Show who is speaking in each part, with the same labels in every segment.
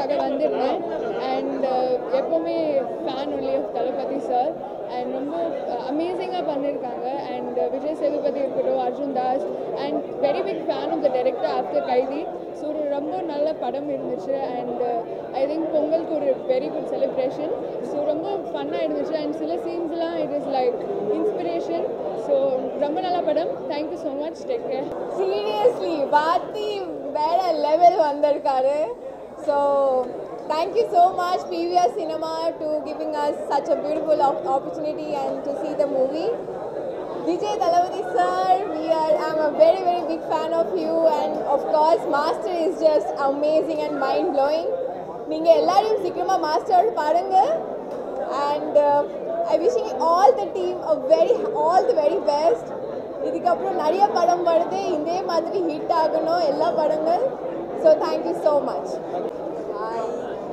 Speaker 1: படத்துக்காக வந்திருந்தேன் அண்ட் எப்போவுமே fan only of Thalapathy sir and ரொம்ப அமேசிங்காக பண்ணியிருக்காங்க அண்ட் விஜய் சேதுபதி இருக்கட்டும் Arjun Das and very big fan of the director after Kaithi so ஒரு ரொம்ப நல்ல படம் இருந்துச்சு அண்ட் ஐ திங்க் பொங்கலுக்கு ஒரு வெரி குட் செலிப்ரேஷன் ஸோ ரொம்ப ஃபன்னாக இருந்துச்சு அண்ட் சில சீன்ஸ்லாம் it is like inspiration so ரொம்ப நல்ல படம் thank you so much take care
Speaker 2: seriously வாத்தி வேற லெவல் வந்திருக்காரு so thank you so much PVR cinema to giving us such a beautiful opportunity and to see the movie Vijay Thalapathy sir we are i'm a very very big fan of you and of course master is just amazing and mind blowing நீங்கள் எல்லாரையும் சீக்கிரமாக Master பாருங்க and I wishing all the team a very all the very best இதுக்கப்புறம் நிறைய படம் வருது இதே மாதிரி ஹிட் ஆகணும் எல்லா படங்கள் so thank you so much hi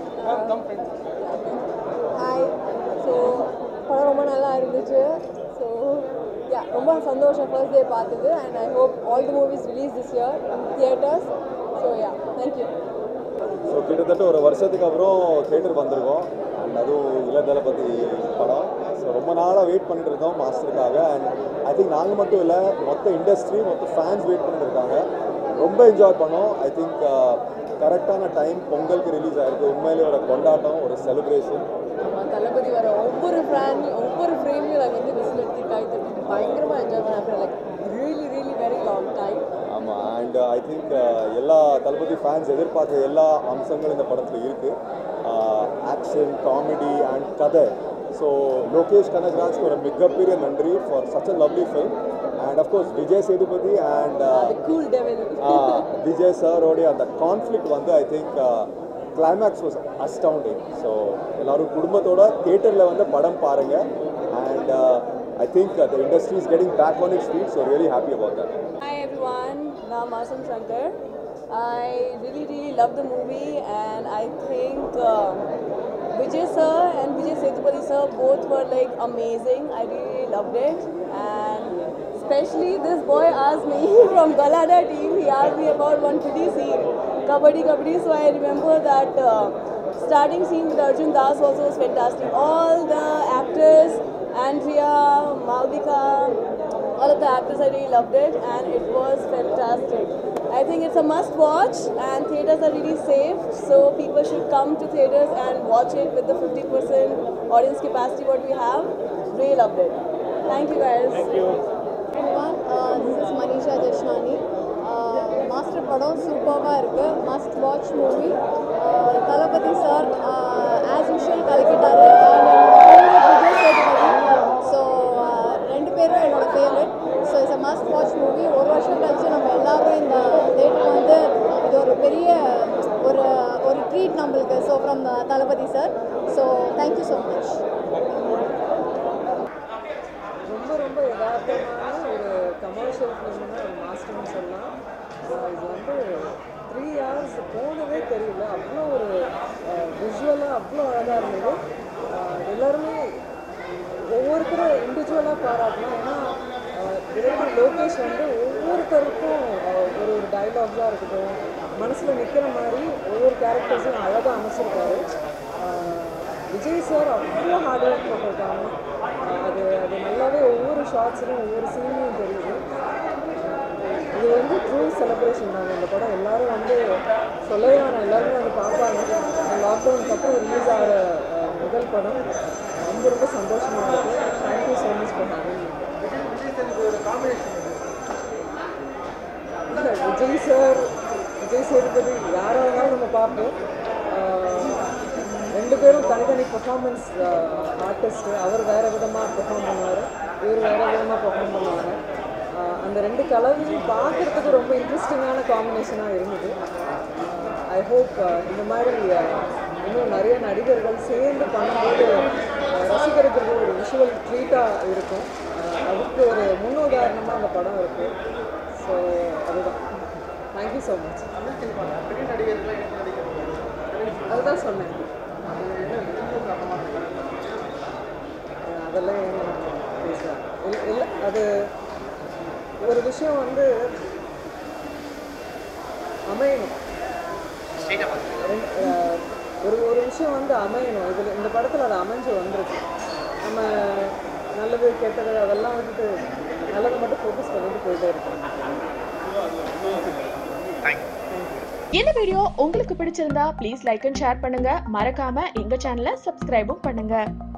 Speaker 2: hi so படம் ரொம்ப நல்லா இருந்துச்சு ஸோ யா ரொம்ப சந்தோஷம் ஃபர்ஸ்ட் டே பார்த்தது and I hope all the movies release this year in theatres so yeah thank you
Speaker 3: so கிட்டத்தட்ட ஒரு வருஷத்துக்கு அப்புறம் தேட்டருக்கு வந்திருக்கோம் அண்ட் அதுவும் இளதளபதி படம் ஸோ ரொம்ப நாளாக வெயிட் பண்ணிட்டு இருந்தோம் மாஸ்டருக்காக அண்ட் ஐ திங்க் நாங்கள் மட்டும் இல்லை மொத்த இண்டஸ்ட்ரி மொத்த ஃபேன்ஸ் வெயிட் பண்ணிட்டு இருக்காங்க ரொம்ப என்ஜாய் பண்ணோம் ஐ திங்க் கரெக்டான டைம் பொங்கலுக்கு ரிலீஸ் ஆயிருக்கு உண்மையிலே ஒரு கொண்டாட்டம் ஒரு செலிப்ரேஷன்
Speaker 2: ஆமா, தளபதி வர ஒவ்வொரு ஃப்ரேம் ஒவ்வொரு ஃப்ரேம்லையும் நாங்கள் வந்து விசில் எடுத்து கை தட்டிட்டு பயங்கரமாக என்ஜாய் பண்ண like really really very long time
Speaker 3: ஆமாம் அண்ட் ஐ திங்க் எல்லா தளபதி ஃபேன்ஸ் எதிர்பார்த்த எல்லா அம்சங்களும் இந்த படத்தில் இருக்குது ஆக்ஷன் காமெடி அண்ட் கதை ஸோ லோகேஷ் கனகராஜ்க்கு ஒரு மிகப்பெரிய நன்றி for such a lovely film and of course Vijay Sethupathi and
Speaker 2: cool devil
Speaker 3: Vijay சாரோடைய அந்த கான்ஃப்ளிக்ட் வந்து I think climax was astounding so எல்லாரும் குடும்பத்தோட தியேட்டரில் வந்து படம் பாருங்கள் and I think the industry is getting back on it speed so really happy about that
Speaker 2: Hi everyone, now Masam Shankar. I really really love the movie and I think um, Vijay sir and Vijay Sethupathi sir both were like amazing. I really loved it and especially this boy asked me from Galada team, he asked me about one pretty scene, Kabaddi Kabaddi. So I remember that uh, starting scene with Arjun Das also was fantastic. All the actors, Andrea, Malvika, all of the actors I really loved it and it was fantastic. I think it's a must watch and theaters are really safe so people should come to theaters and watch it with the 50% audience capacity what we have. Really loved it. Thank you guys. Thank you.
Speaker 4: everyone. Uh, this is Manisha Jashnani. Master படம் சூப்பராக இருக்குது must watch movie Thalapathy sir as usual கலக்கிட்டாரு so ரெண்டு பேரும் என்னோட favourite so it's a must watch movie ஒரு வருஷம் கழிச்சு நம்ம எல்லாரும் இந்த தேட்டர் வந்து இது ஒரு பெரிய ஒரு ஒரு ட்ரீட் நம்மளுக்கு so from Thalapathy sir so thank you so much
Speaker 5: ரொம்ப ரொம்ப யதார்த்தமான ஒரு கமர்ஷியல் ஃபிலிம்னா ஒரு மாஸ்டர்னு சொல்லலாம் ஆஹ் இது வந்து த்ரீ ஹவர்ஸ் போனதே தெரியல அவ்வளோ ஒரு விஷுவலாக அவ்வளோ அழகாக இருந்தது ஆஹ் எல்லாருமே ஒவ்வொருத்தரும் இண்டிவிஜுவலாக பாராட்டலாம் ஏன்னா டிரெக்டர் லோகேஷ் வந்து ஒவ்வொருத்தருக்கும் ஆஹ் ஒரு ஒரு டைலாக்ஸாக இருக்கட்டும் மனசில் நிற்கிற மாதிரி ஒவ்வொரு கேரக்டர்ஸையும் அழகாக அமைச்சிருக்காரு ஆஹ் விஜய் சார் அவ்வளோ ஹார்ட் ஒர்க் போட்டிருக்காங்க ஆஹ் அது அது நல்லாவே ஒவ்வொரு ஷார்ட்ஸ்லையும் ஒவ்வொரு சீன்லையும் தெரியுது இது வந்து ட்ரூ செலிப்ரேஷன் தான் இந்த படம் எல்லாரும் வந்து சொல்லவே வேணாம் எல்லாருமே வந்து பார்ப்பாங்க லாக்டவுனுக்கு அப்புறம் ரிலீஸ் ஆகிற ஆஹ், முதல் படம் ரொம்ப ரொம்ப சந்தோஷமாக இருக்குது thank you so much for having இல்லை விஜய் சார் விஜய் சேதுபதி யாராக இருந்தாலும் நம்ம பார்ப்போம் ஆஹ், ரெண்டு பேரும் தனித்தனி பெர்ஃபார்மன்ஸ் ஆர்டிஸ்ட்டு அவர் வேறு விதமாக பெர்ஃபார்ம் பண்ணுவார் இவர் வேறு விதமாக பெர்ஃபார்ம் பண்ணுவாங்க ஆஹ், அந்த ரெண்டு கலவையும் பார்க்குறதுக்கு ரொம்ப இன்ட்ரெஸ்டிங்கான காம்பினேஷனாக இருந்தது ஐ ஹோப் இந்த மாதிரி ஆஹ், இன்னும் நிறைய நடிகர்கள் சேர்ந்து பண்ணும்போது ஆஹ், ரசிக்கிறதுக்கு ஒரு விஷுவல் ட்ரீட்டாக இருக்கும் ஆஹ், அதுக்கு ஒரு முன்னுதாரணமாக அந்த படம் இருக்குது ஸோ அதுதான் தேங்க்யூ ஸோ மச் அதுதான் சொன்னேன் அஹ் அதெல்லாம் ஏன் நம்ம பேசலாம் இல்லை இல்லை அது ஒரு விஷயம் வந்து அமையணும் ரெண்டு- அஹ் ஒரு ஒரு விஷயம் வந்து அமையணும் இதில் இந்த படத்தில் அது அமைஞ்சு வந்திருக்கு நம்ம நல்லது கெட்டது அதெல்லாம் வந்துட்டு நல்லதை மட்டும் ஃபோக்கஸ் பண்ணிட்டு போயிட்டே இருக்கோம்
Speaker 6: இந்த வீடியோ உங்களுக்கு பிடிச்சிருந்தா ப்ளீஸ் லைக் அண்ட் ஷேர் பண்ணுங்க மறக்காம எங்க சேனலை சப்ஸ்கிரைபும் பண்ணுங்க